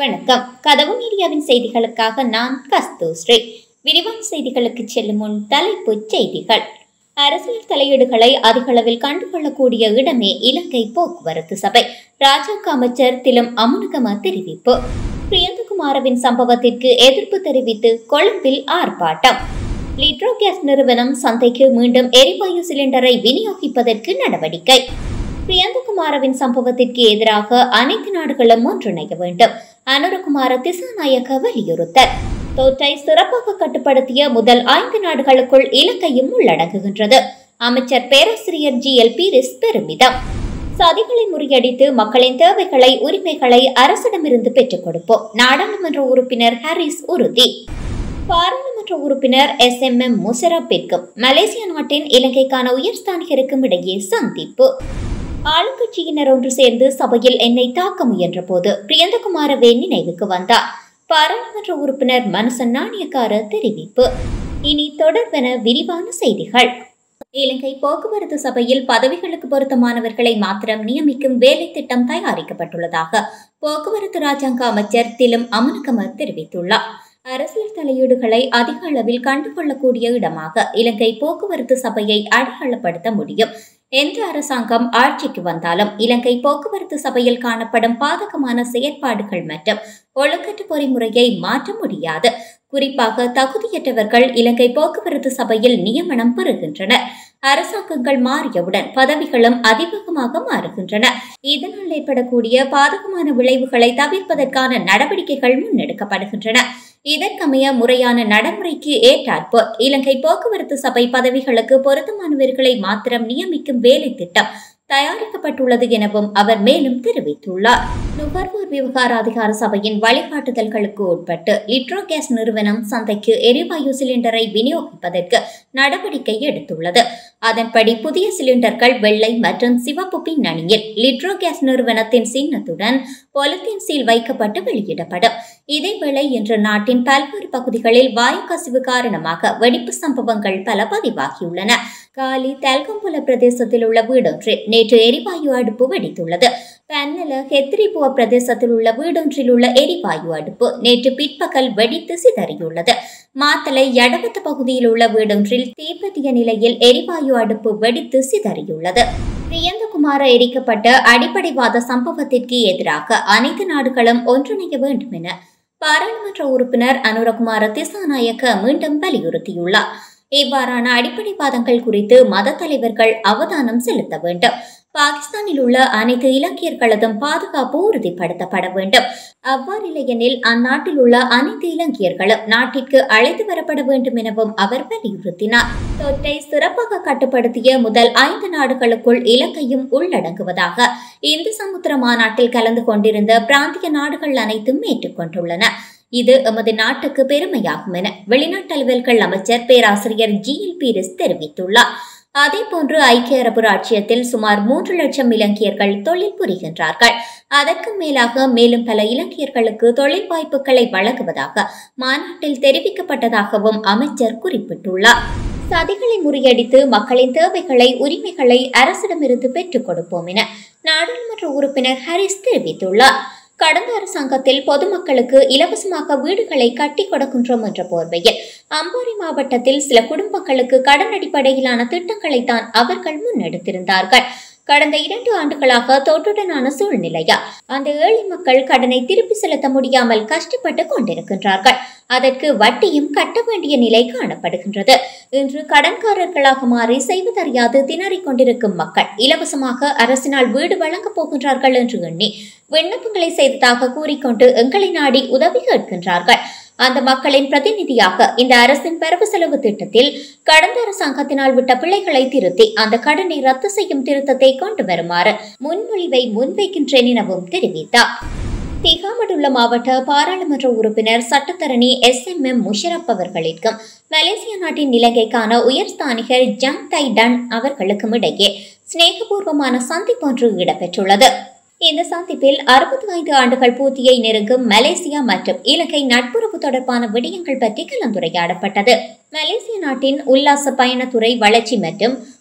வணக்கம் கதவு மீடியாவின் செய்திகளுக்காக நான் கஸ்தூஸ்ரீ விரிவான செய்திகளுக்கு செல்லும் முன் தலைப்புச் செய்திகள் அரசியல் தலையீடுகளை அதிகளவில் கண்டுகொள்ளக்கூடிய இடமே இலங்கை போக்குவரத்து சபை ராஜாங்க அமைச்சர் திலம் அமுனுகம தெரிவிப்பு பிரியந்தகுமாரவின் சம்பவத்திற்கு எதிர்ப்பு தெரிவித்து கொழும்பில் ஆர்ப்பாட்டம் லிட்ரோ கேஸ் நிறுவனம் சந்தைக்கு மீண்டும் எரிவாயு சிலிண்டரை விநியோகிப்பதற்கு நடவடிக்கை பிரியந்தகுமாரவின் சம்பவத்திற்கு எதிராக அனைத்து நாடுகளும் ஒன்றிணைய வேண்டும் அனுரகுமார திசாநாயக்க வலியுறுத்தல் தொற்றை சிறப்பாக கட்டுப்படுத்திய முதல் ஐந்து நாடுகளுக்குள் இலங்கையும் உள்ளடங்குகின்றது அமைச்சர் பேராசிரியர் ஜி எல் பீரிஸ் பெருமிதம் சதிகளை முறியடித்து மக்களின் தேவைகளை உரிமைகளை அரசிடமிருந்து பெற்றுக் கொடுப்போம் நாடாளுமன்ற உறுப்பினர் ஹாரிஸ் உறுதி பாராளுமன்ற உறுப்பினர் எஸ் எம் எம் முசரப்பிற்கும் மலேசிய நாட்டின் இலங்கைக்கான உயர்ஸ்தானிகருக்கும் இடையே சந்திப்பு ஆளுங்கட்சியினர் ஒன்று சேர்ந்து சபையில் என்னை தாக்க முயன்ற போது பிரியந்தகுமாரவே நினைவுக்கு வந்தார் பாராளுமன்ற உறுப்பினர் மனசன் நாணயக்கார தெரிவிப்பு இனி தொடர்பென விரிவான செய்திகள் இலங்கை போக்குவரத்து சபையில் பதவிகளுக்கு பொருத்தமானவர்களை மாத்திரம் நியமிக்கும் வேலை திட்டம் தயாரிக்கப்பட்டுள்ளதாக போக்குவரத்து ராஜாங்க அமைச்சர் திலும் அமனுகம தெரிவித்துள்ளார் அரசியல் தலையீடுகளை அதிக அளவில் கண்டுகொள்ளக்கூடிய இடமாக இலங்கை போக்குவரத்து சபையை அடையாளப்படுத்த முடியும் எந்த அரசாங்கம் ஆட்சிக்கு வந்தாலும் இலங்கை போக்குவரத்து சபையில் காணப்படும் பாதகமான செயற்பாடுகள் மற்றும் ஒழுக்கற்ற பொறிமுறையை மாற்ற முடியாது குறிப்பாக தகுதியற்றவர்கள் இலங்கை போக்குவரத்து சபையில் நியமனம் பெறுகின்றனர் அரசாங்கங்கள் மாறியவுடன் பதவிகளும் அதிவேகமாக மாறுகின்றன இதனால் ஏற்படக்கூடிய பாதகமான விளைவுகளை தவிர்ப்பதற்கான நடவடிக்கைகள் முன்னெடுக்கப்படுகின்றன இதற்கமைய முறையான நடைமுறைக்கு ஏற்றாற்போல் இலங்கை போக்குவரத்து சபை பதவிகளுக்கு பொருத்தமானவர்களை மாத்திரம் நியமிக்கும் வேலை திட்டம் தயாரிக்கப்பட்டுள்ளது எனவும் அவர் மேலும் தெரிவித்துள்ளார் நுகர்வோர் விவகார அதிகார சபையின் வழிகாட்டுதல்களுக்கு உட்பட்டு லிட்ரோ கேஸ் நிறுவனம் சந்தைக்கு எரிவாயு சிலிண்டரை விநியோகிப்பதற்கு நடவடிக்கை எடுத்துள்ளது அதன்படி புதிய சிலிண்டர்கள் வெள்ளை மற்றும் சிவப்பு பின்னணியில் லிட்ரோ கேஸ் நிறுவனத்தின் சின்னத்துடன் பொலித்தீன் சீல் வைக்கப்பட்டு வெளியிடப்படும் இதேவேளை இன்று நாட்டின் பல்வேறு பகுதிகளில் வாயு கசிவு காரணமாக வெடிப்பு சம்பவங்கள் பல பதிவாகியுள்ளன காலி தெல்கம்புல பிரதேசத்தில் உள்ள வீடொன்றில் நேற்று எரிவாயு அடுப்பு வெடித்துள்ளது பன்னல ஹெத்ரிபுவ பிரதேசத்தில் உள்ள வீடொன்றில் உள்ள எரிவாயு அடுப்பு நேற்று பிற்பகல் வெடித்து சிதறியுள்ளது மாத்தலை எடவத்த பகுதியில் உள்ள வீடொன்றில் தீப்பற்றிய நிலையில் எரிவாயு அடுப்பு வெடித்து சிதறியுள்ளது பிரியந்தகுமார எரிக்கப்பட்ட அடிப்படைவாத சம்பவத்திற்கு எதிராக அனைத்து நாடுகளும் ஒன்றிணைய வேண்டும் என பாராளுமன்ற உறுப்பினர் அனுரகுமார திசாநாயக்க மீண்டும் வலியுறுத்தியுள்ளார் இவ்வாறான அடிப்படைவாதங்கள் குறித்து மத தலைவர்கள் அவதானம் செலுத்த வேண்டும் பாகிஸ்தானில் உள்ள அனைத்து இலங்கையர்களதும் பாதுகாப்பு உறுதிப்படுத்தப்பட வேண்டும் அவ்வாறில்லையெனில் அந்நாட்டில் உள்ள அனைத்து இலங்கையர்களும் நாட்டிற்கு அழைத்து வரப்பட வேண்டும் எனவும் அவர் வலியுறுத்தினார் தொற்றை சிறப்பாக கட்டுப்படுத்திய முதல் ஐந்து நாடுகளுக்குள் இலங்கையும் உள்ளடங்குவதாக இந்து சமுத்திர மாநாட்டில் கலந்து கொண்டிருந்த பிராந்திய நாடுகள் அனைத்தும் ஏற்றுக்கொண்டுள்ளன இது எமது நாட்டுக்கு பெருமையாகும் என வெளிநாட்டு அலுவல்கள் அமைச்சர் பேராசிரியர் ஜி எல் பீரிஸ் தெரிவித்துள்ளார் அதேபோன்று ஐக்கிய அரபு ராச்சியத்தில் சுமார் மூன்று லட்சம் இலங்கையர்கள் தொழில் புரிகின்றார்கள் அதற்கு மேலாக மேலும் பல இலங்கையர்களுக்கு தொழில் வாய்ப்புகளை வழங்குவதாக மாநாட்டில் தெரிவிக்கப்பட்டதாகவும் அமைச்சர் குறிப்பிட்டுள்ளார் சதிகளை முறியடித்து மக்களின் தேவைகளை உரிமைகளை அரசிடமிருந்து பெற்றுக் கொடுப்போம் என நாடாளுமன்ற உறுப்பினர் ஹரிஸ் தெரிவித்துள்ளார் கடந்த அரசாங்கத்தில் பொதுமக்களுக்கு இலவசமாக வீடுகளை கட்டி கொடுக்கின்றோம் என்ற போர்வையில் அம்பாறை மாவட்டத்தில் சில குடும்பங்களுக்கு கடன் அடிப்படையிலான திட்டங்களை தான் அவர்கள் முன்னெடுத்திருந்தார்கள் கடந்த இரண்டு ஆண்டுகளாக தொற்றுடனான சூழ்நிலையா அந்த ஏழை மக்கள் கடனை திருப்பி செலுத்த முடியாமல் கஷ்டப்பட்டு கொண்டிருக்கின்றார்கள் அதற்கு வட்டியும் கட்ட வேண்டிய நிலை காணப்படுகின்றது இன்று கடன்காரர்களாக மாறி செய்வதறியாது திணறிக் கொண்டிருக்கும் மக்கள் இலவசமாக அரசினால் வீடு வழங்கப் போகின்றார்கள் என்று எண்ணி விண்ணப்பங்களை செய்ததாக கூறிக்கொண்டு எங்களை நாடி உதவி கேட்கின்றார்கள் அந்த மக்களின் பிரதிநிதியாக இந்த அரசின் பரவு செலவு திட்டத்தில் கடந்த அரசாங்கத்தினால் விட்ட பிள்ளைகளை திருத்தி அந்த கடனை ரத்து செய்யும் திருத்தத்தை கொண்டு வருமாறு முன்மொழிவை முன்வைக்கின்றேன் எனவும் தெரிவித்தார் திகாமடுள்ள மாவட்ட பாராளுமன்ற உறுப்பினர் சட்டத்தரணி எஸ் எம் எம் முஷரப் அவர்களுக்கும் மலேசிய நாட்டின் இலங்கைக்கான உயர்ஸ்தானிகர் ஜங் தை டன் அவர்களுக்கும் இடையே சிநேகபூர்வமான சந்திப்பொன்று இடம்பெற்றுள்ளது இந்த சந்திப்பில் அறுபத்தி ஐந்து ஆண்டுகள் பூர்த்தியை நெருங்கும் மலேசியா மற்றும் இலங்கை நட்புறவு தொடர்பான விடயங்கள் பற்றி கலந்துரையாடப்பட்டது மலேசிய நாட்டின் உல்லாச பயணத்துறை வளர்ச்சி மற்றும்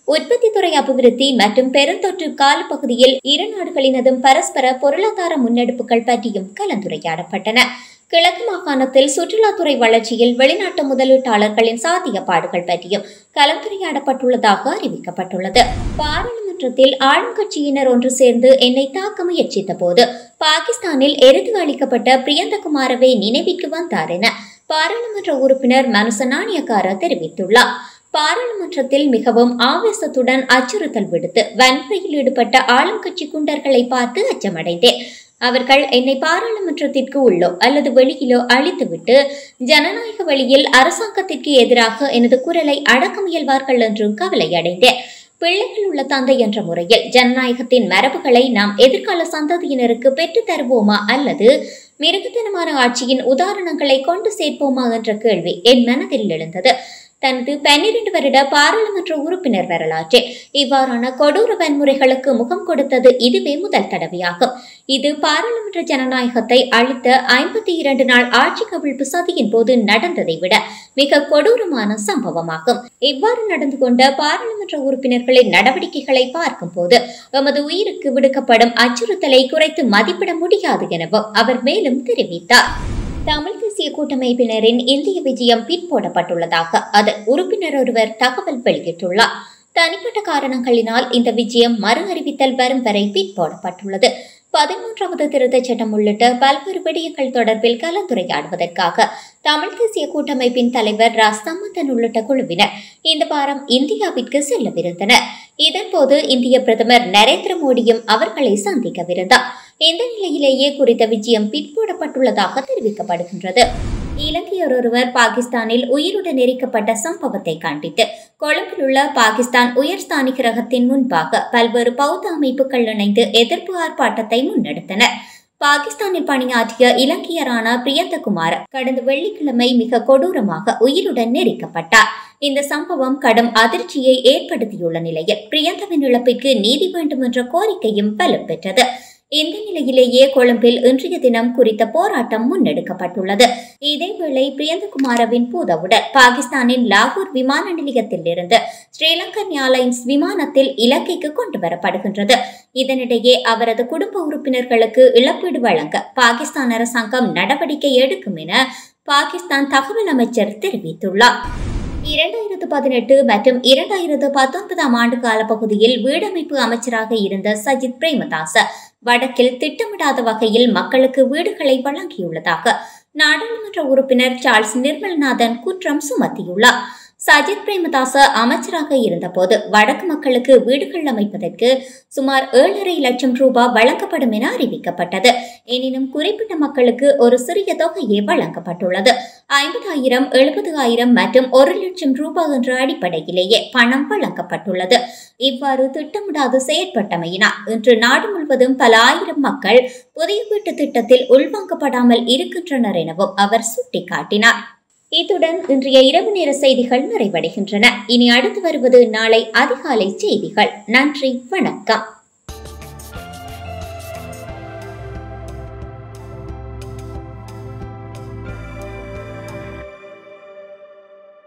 உற்பத்தித்துறை அபிவிருத்தி மற்றும் பெருந்தொற்று காலப்பகுதியில் இரு நாடுகளினதும் பரஸ்பர பொருளாதார முன்னெடுப்புகள் பற்றியும் கலந்துரையாடப்பட்டன கிழக்கு மாகாணத்தில் சுற்றுலாத்துறை வளர்ச்சியில் வெளிநாட்டு முதலீட்டாளர்களின் சாத்தியப்பாடுகள் பற்றியும் கலந்துரையாடப்பட்டுள்ளதாக அறிவிக்கப்பட்டுள்ளது பாராளுமன்றத்தில் ஆளுங்கட்சியினர் ஒன்று சேர்ந்து என்னை தாக்க முயற்சித்த போது பாகிஸ்தானில் எரிந்து அளிக்கப்பட்ட பிரியந்தகுமாரவை நினைவிற்கு வந்தார் என பாராளுமன்ற உறுப்பினர் மனுச நாணயக்கார தெரிவித்துள்ளார் பாராளுமன்றத்தில் மிகவும் ஆவேசத்துடன் அச்சுறுத்தல் விடுத்து வன்முறையில் ஈடுபட்ட ஆளுங்கட்சி குண்டர்களை பார்த்து அச்சமடைந்தேன் அவர்கள் என்னை பாராளுமன்றத்திற்கு உள்ளோ அல்லது வெளியிலோ அழித்துவிட்டு ஜனநாயக வழியில் அரசாங்கத்திற்கு எதிராக எனது குரலை அடக்க முயல்வார்கள் என்றும் கவலை அடைந்தேன் பிள்ளைகள் உள்ள தந்தை என்ற முறையில் ஜனநாயகத்தின் மரபுகளை நாம் எதிர்கால சந்ததியினருக்கு பெற்றுத் தருவோமா அல்லது மிருகத்தனமான ஆட்சியின் உதாரணங்களை கொண்டு சேர்ப்போமா என்ற கேள்வி என் மனதில் எழுந்தது தனது பன்னிரண்டு வருட பாராளுமன்ற உறுப்பினர் வரலாற்றில் இவ்வாறான கொடூர வன்முறைகளுக்கு முகம் கொடுத்தது இதுவே முதல் தடவையாகும் இது பாராளுமன்ற ஜனநாயகத்தை அளித்த ஐம்பத்தி இரண்டு நாள் ஆட்சி கவிழ்ப்பு சதியின் போது நடந்ததை விட மிக கொடூரமான சம்பவமாகும் இவ்வாறு நடந்து கொண்ட பாராளுமன்ற உறுப்பினர்களின் நடவடிக்கைகளை பார்க்கும் போது எமது உயிருக்கு விடுக்கப்படும் அச்சுறுத்தலை குறைத்து மதிப்பிட முடியாது எனவும் அவர் மேலும் தெரிவித்தார் தமிழ் தேசிய கூட்டமைப்பினரின் இந்திய விஜயம் பிற்போடப்பட்டுள்ளதாக அதன் உறுப்பினர் ஒருவர் தகவல் வெளியிட்டுள்ளார் தனிப்பட்ட காரணங்களினால் இந்த விஜயம் மறு அறிவித்தல் வரும் வரை பிற்போடப்பட்டுள்ளது பதிமூன்றாவது திருத்தச் சட்டம் உள்ளிட்ட பல்வேறு விடயங்கள் தொடர்பில் கலந்துரையாடுவதற்காக தமிழ் தேசிய கூட்டமைப்பின் தலைவர் ரா சம்மந்தன் உள்ளிட்ட குழுவினர் இந்த வாரம் இந்தியாவிற்கு செல்லவிருந்தனர் இதன்போது இந்திய பிரதமர் நரேந்திர மோடியும் அவர்களை சந்திக்கவிருந்தார் இந்த நிலையிலேயே குறித்த விஜயம் பிற்போடப்பட்டுள்ளதாக தெரிவிக்கப்படுகின்றது இலங்கையர் ஒருவர் பாகிஸ்தானில் உயிருடன் எரிக்கப்பட்ட சம்பவத்தை கண்டித்து கொழும்பில் உள்ள பாகிஸ்தான் உயர்ஸ்தானிகரகத்தின் முன்பாக பல்வேறு பௌத்த அமைப்புகள் இணைந்து எதிர்ப்பு ஆர்ப்பாட்டத்தை முன்னெடுத்தனர் பாகிஸ்தானில் பணியாற்றிய இலங்கையரான பிரியந்தகுமார் கடந்த வெள்ளிக்கிழமை மிக கொடூரமாக உயிருடன் நெரிக்கப்பட்டார் இந்த சம்பவம் கடும் அதிர்ச்சியை ஏற்படுத்தியுள்ள நிலையில் பிரியந்தவின் இழப்பிற்கு நீதி வேண்டும் என்ற கோரிக்கையும் வலுப்பெற்றது இந்த நிலையிலேயே கொழும்பில் இன்றைய தினம் குறித்த போராட்டம் முன்னெடுக்கப்பட்டுள்ளது இதேவேளை பிரியந்தகுமாரவின் பூதவுடன் பாகிஸ்தானின் லாகூர் விமான நிலையத்தில் இருந்து ஸ்ரீலங்கன் ஏர்லைன்ஸ் விமானத்தில் இலங்கைக்கு கொண்டு வரப்படுகின்றது இதனிடையே அவரது குடும்ப உறுப்பினர்களுக்கு இழப்பீடு வழங்க பாகிஸ்தான் அரசாங்கம் நடவடிக்கை எடுக்கும் என பாகிஸ்தான் தகவல் அமைச்சர் தெரிவித்துள்ளார் இரண்டாயிரத்து பதினெட்டு மற்றும் இரண்டாயிரத்து பத்தொன்பதாம் ஆண்டு காலப்பகுதியில் வீடமைப்பு அமைச்சராக இருந்த சஜித் பிரேமதாச வடக்கில் திட்டமிடாத வகையில் மக்களுக்கு வீடுகளை வழங்கியுள்ளதாக நாடாளுமன்ற உறுப்பினர் சார்ல்ஸ் நிர்மல்நாதன் குற்றம் சுமத்தியுள்ளார் சஜித் பிரேமதாச அமைச்சராக இருந்தபோது வடக்கு மக்களுக்கு வீடுகள் அமைப்பதற்கு சுமார் ஏழரை லட்சம் ரூபாய் வழங்கப்படும் என அறிவிக்கப்பட்டது எனினும் குறிப்பிட்ட மக்களுக்கு ஒரு சிறிய தொகையே வழங்கப்பட்டுள்ளது ஐம்பதாயிரம் எழுபது ஆயிரம் மற்றும் ஒரு லட்சம் ரூபாய் என்ற அடிப்படையிலேயே பணம் வழங்கப்பட்டுள்ளது இவ்வாறு திட்டமிடாது செயற்பட்டமையினால் இன்று நாடு முழுவதும் பல ஆயிரம் மக்கள் புதிய வீட்டு திட்டத்தில் உள்வாங்கப்படாமல் இருக்கின்றனர் எனவும் அவர் சுட்டிக்காட்டினார் இத்துடன் இன்றைய இரவு நேர செய்திகள் நிறைவடைகின்றன இனி அடுத்து வருவது நாளை அதிகாலை செய்திகள் நன்றி வணக்கம்